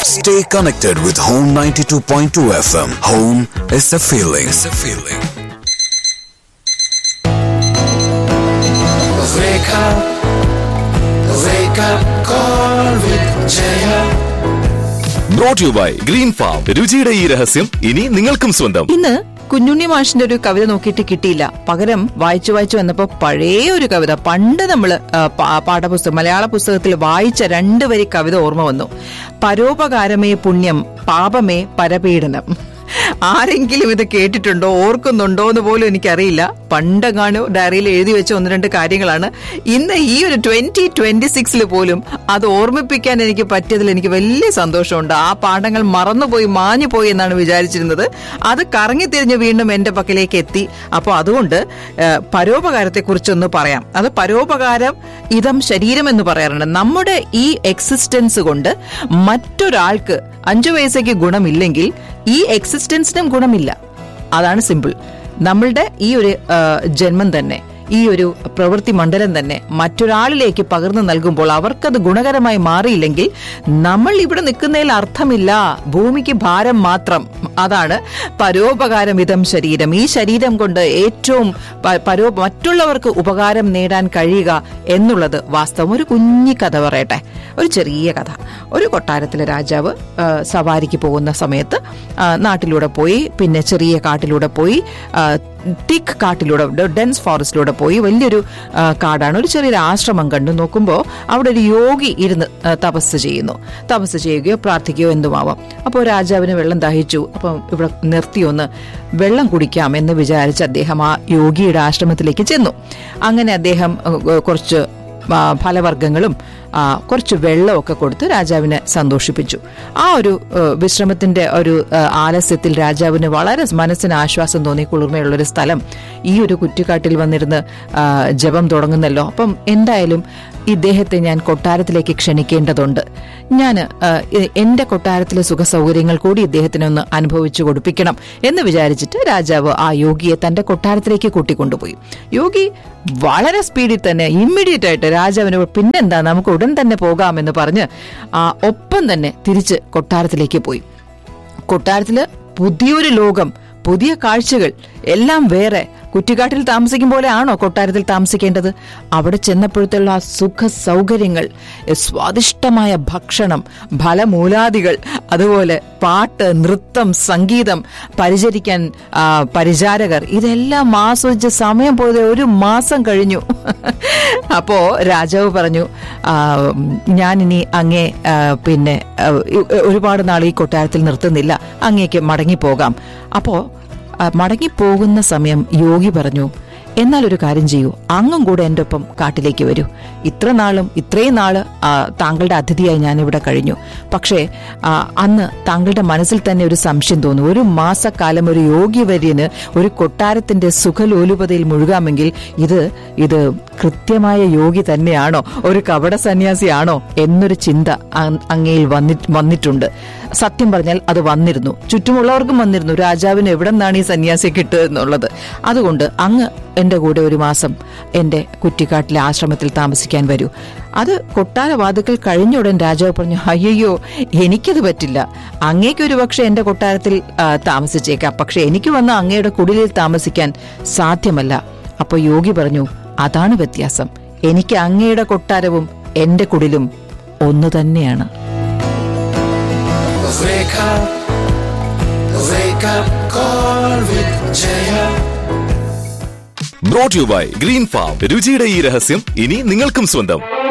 Stay connected with Home 92.2 FM. Home is a feeling. Is a feeling. Wake up, wake up, call with Jaya. Brought you by green farm രുചിയുടെ ഈ രഹസ്യം ഇനി നിങ്ങൾക്കും സ്വന്തം ഇന്ന് കുഞ്ഞുണ്ണി മാഷിന്റെ ഒരു കവിത നോക്കിയിട്ട് കിട്ടിയില്ല പകരം വായിച്ചു വായിച്ചു വന്നപ്പോ പഴയ ഒരു കവിത പണ്ട് നമ്മള് ആ, പാ- പാഠപുസ്തകം മലയാള പുസ്തകത്തിൽ വായിച്ച രണ്ട് വരി കവിത ഓർമ്മ വന്നു പരോപകാരമേ പുണ്യം പാപമേ പരപീഡനം ആരെങ്കിലും ഇത് കേട്ടിട്ടുണ്ടോ ഓർക്കുന്നുണ്ടോ എന്ന് പോലും എനിക്കറിയില്ല പണ്ടെങ്ങാണോ ഡയറിയിൽ എഴുതി വെച്ച ഒന്ന് രണ്ട് കാര്യങ്ങളാണ് ഇന്ന് ഈ ഒരു ട്വന്റി ട്വന്റി സിക്സിൽ പോലും അത് ഓർമ്മിപ്പിക്കാൻ എനിക്ക് പറ്റിയതിൽ എനിക്ക് വലിയ സന്തോഷമുണ്ട് ആ പാഠങ്ങൾ മറന്നുപോയി മാഞ്ഞു പോയി എന്നാണ് വിചാരിച്ചിരുന്നത് അത് കറങ്ങി തിരിഞ്ഞ് വീണ്ടും എന്റെ പക്കലേക്ക് എത്തി അപ്പോൾ അതുകൊണ്ട് പരോപകാരത്തെ കുറിച്ചൊന്ന് പറയാം അത് പരോപകാരം ഇതം ശരീരം എന്ന് പറയാറുണ്ട് നമ്മുടെ ഈ എക്സിസ്റ്റൻസ് കൊണ്ട് മറ്റൊരാൾക്ക് അഞ്ചു വയസ്സേക്ക് ഗുണമില്ലെങ്കിൽ ഈ എക്സിസ്റ്റൻസിനും ഗുണമില്ല അതാണ് സിമ്പിൾ നമ്മളുടെ ഈ ഒരു ആ, ജന്മം തന്നെ ഈ ഒരു പ്രവൃത്തി മണ്ഡലം തന്നെ മറ്റൊരാളിലേക്ക് പകർന്നു നൽകുമ്പോൾ അവർക്കത് ഗുണകരമായി മാറിയില്ലെങ്കിൽ നമ്മൾ ഇവിടെ നിൽക്കുന്നതിൽ അർത്ഥമില്ല ഭൂമിക്ക് ഭാരം മാത്രം അതാണ് പരോപകാരം ഇതം ശരീരം ഈ ശരീരം കൊണ്ട് ഏറ്റവും പ- പരോ മറ്റുള്ളവർക്ക് ഉപകാരം നേടാൻ കഴിയുക എന്നുള്ളത് വാസ്തവം ഒരു കുഞ്ഞി കഥ പറയട്ടെ ഒരു ചെറിയ കഥ ഒരു കൊട്ടാരത്തിലെ രാജാവ് ആ, സവാരിക്ക് പോകുന്ന സമയത്ത് ആ, നാട്ടിലൂടെ പോയി പിന്നെ ചെറിയ കാട്ടിലൂടെ പോയി ആ, തിക്ക് കാട്ടിലൂടെ ഡെൻസ് ഫോറസ്റ്റിലൂടെ പോയി വലിയൊരു ആ, കാടാണ് ഒരു ചെറിയൊരു ആശ്രമം കണ്ടു നോക്കുമ്പോൾ അവിടെ ഒരു യോഗി ഇരുന്ന് ആ, തപസ് ചെയ്യുന്നു തപസ് ചെയ്യുകയോ പ്രാർത്ഥിക്കുകയോ എന്തുമാവാം അപ്പോൾ രാജാവിന് വെള്ളം ദഹിച്ചു അപ്പം ഇവിടെ നിർത്തി ഒന്ന് വെള്ളം കുടിക്കാം എന്ന് വിചാരിച്ച് അദ്ദേഹം ആ യോഗിയുടെ ആശ്രമത്തിലേക്ക് ചെന്നു അങ്ങനെ അദ്ദേഹം ആ, കുറച്ച് ആ, ഫലവർഗ്ഗങ്ങളും ആ, കുറച്ച് വെള്ളമൊക്കെ കൊടുത്ത് രാജാവിനെ സന്തോഷിപ്പിച്ചു ആ ഒരു ആ, വിശ്രമത്തിന്റെ ഒരു ആ, ആലസ്യത്തിൽ രാജാവിന് വളരെ മനസ്സിന് ആശ്വാസം തോന്നി കുളിർമയുള്ള ഒരു സ്ഥലം ഈ ഒരു കുറ്റിക്കാട്ടിൽ വന്നിരുന്ന് ആ, ജപം തുടങ്ങുന്നല്ലോ അപ്പം എന്തായാലും ഇദ്ദേഹത്തെ ഞാൻ കൊട്ടാരത്തിലേക്ക് ക്ഷണിക്കേണ്ടതുണ്ട് ഞാൻ എന്റെ കൊട്ടാരത്തിലെ സുഖ സൗകര്യങ്ങൾ കൂടി ഇദ്ദേഹത്തിന് ഒന്ന് അനുഭവിച്ചു കൊടുപ്പിക്കണം എന്ന് വിചാരിച്ചിട്ട് രാജാവ് ആ യോഗിയെ തന്റെ കൊട്ടാരത്തിലേക്ക് കൂട്ടിക്കൊണ്ടുപോയി യോഗി വളരെ സ്പീഡിൽ തന്നെ ഇമ്മീഡിയറ്റ് ആയിട്ട് രാജാവിന് പിന്നെന്താ നമുക്ക് ഉടൻ തന്നെ പോകാമെന്ന് പറഞ്ഞ് ആ ഒപ്പം തന്നെ തിരിച്ച് കൊട്ടാരത്തിലേക്ക് പോയി കൊട്ടാരത്തില് പുതിയൊരു ലോകം പുതിയ കാഴ്ചകൾ എല്ലാം വേറെ കുറ്റിക്കാട്ടിൽ താമസിക്കും പോലെ ആണോ കൊട്ടാരത്തിൽ താമസിക്കേണ്ടത് അവിടെ ചെന്നപ്പോഴത്തുള്ള ആ സുഖ സൗകര്യങ്ങൾ എ, സ്വാദിഷ്ടമായ ഭക്ഷണം ഫലമൂലാദികൾ അതുപോലെ പാട്ട് നൃത്തം സംഗീതം പരിചരിക്കാൻ ആ, പരിചാരകർ ഇതെല്ലാം ആസ്വദിച്ച് സമയം പോയത് ഒരു മാസം കഴിഞ്ഞു അപ്പോ രാജാവ് പറഞ്ഞു ആ, ഞാനിനി അങ്ങേ ആ, പിന്നെ ആ, ഒരുപാട് നാൾ ഈ കൊട്ടാരത്തിൽ നിർത്തുന്നില്ല അങ്ങേക്ക് മടങ്ങിപ്പോകാം അപ്പോ ആ, മടങ്ങിപ്പോകുന്ന സമയം യോഗി പറഞ്ഞു എന്നാൽ ഒരു കാര്യം ചെയ്യൂ അങ്ങും കൂടെ എൻ്റെ ഒപ്പം കാട്ടിലേക്ക് വരൂ ഇത്ര നാളും ഇത്രയും നാള് ആ, താങ്കളുടെ അതിഥിയായി ഞാൻ ഇവിടെ കഴിഞ്ഞു പക്ഷേ ആ, അന്ന് താങ്കളുടെ മനസ്സിൽ തന്നെ ഒരു സംശയം തോന്നും ഒരു മാസക്കാലം ഒരു യോഗി വര്യന് ഒരു കൊട്ടാരത്തിന്റെ സുഖലോലുപതയിൽ മുഴുകാമെങ്കിൽ ഇത് ഇത് കൃത്യമായ യോഗി തന്നെയാണോ ഒരു കപട സന്യാസിയാണോ എന്നൊരു ചിന്ത അ- അങ്ങയിൽ വന്നി വന്നിട്ടുണ്ട് സത്യം പറഞ്ഞാൽ അത് വന്നിരുന്നു ചുറ്റുമുള്ളവർക്കും വന്നിരുന്നു രാജാവിന് എവിടെ നിന്നാണ് ഈ സന്യാസിയെ കിട്ടുക എന്നുള്ളത് അതുകൊണ്ട് അങ്ങ് എന്റെ കൂടെ ഒരു മാസം എന്റെ കുറ്റിക്കാട്ടിലെ ആശ്രമത്തിൽ താമസിക്കാൻ വരൂ അത് കൊട്ടാര വാതുക്കൾ കഴിഞ്ഞ ഉടൻ രാജാവ് പറഞ്ഞു അയ്യോ എനിക്കത് പറ്റില്ല അങ്ങേക്ക് ഒരു പക്ഷെ എന്റെ കൊട്ടാരത്തിൽ ആ, താമസിച്ചേക്കാം പക്ഷെ എനിക്ക് വന്ന അങ്ങയുടെ കുടിലിൽ താമസിക്കാൻ സാധ്യമല്ല അപ്പൊ യോഗി പറഞ്ഞു അതാണ് വ്യത്യാസം എനിക്ക് അങ്ങയുടെ കൊട്ടാരവും എന്റെ കുടിലും ഒന്നു തന്നെയാണ് Wake up, wake up, call with Jaya. Brought you by green farm രുചിയുടെ ഈ രഹസ്യം ഇനി നിങ്ങൾക്കും സ്വന്തം